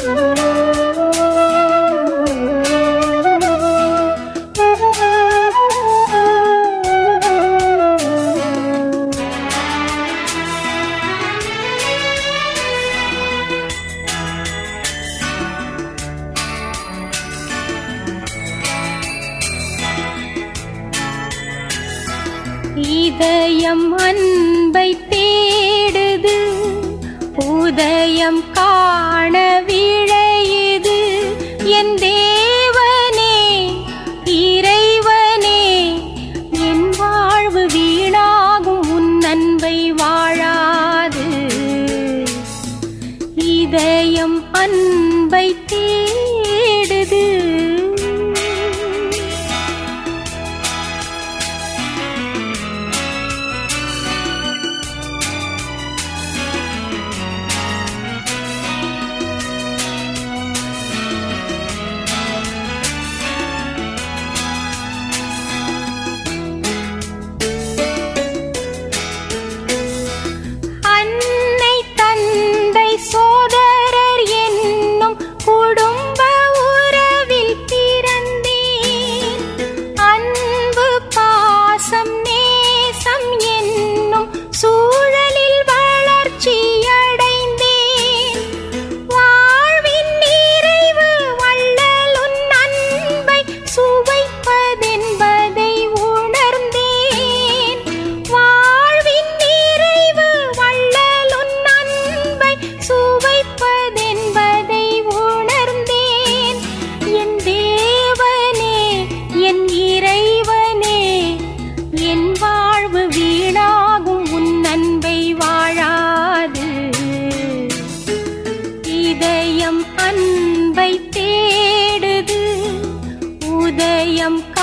இதயம் அன்பை தேடுது உதயம் காண விழையுது என் தேவனே இறைவனே என் வாழ்வு வீணாகும் உன் அன்பை வாழாது இதயம் அன்பை தேடுது அன்னை தந்தை சோதரர் என்னும் குடும்ப உறவில் பிறந்தேன் அன்பு பாசம் நேசம் என்னும் சூழலில் வளர்ச்சியடைந்தேன் வாழ்வின் நிறைவு வள்ளலுன் அன்பை சுவைப்பதென்பதை உணர்ந்தேன் வாழ்வின் நிறைவு வள்ளலுன் அன்பை சுவைப்பதென்பதை உணர்ந்தேன் என் தேவனே என் இறைவனே என் வாழ்வு வீணாகும் உன் அன்பை வாழாது இதயம் அன்பை தேடுது உதயம்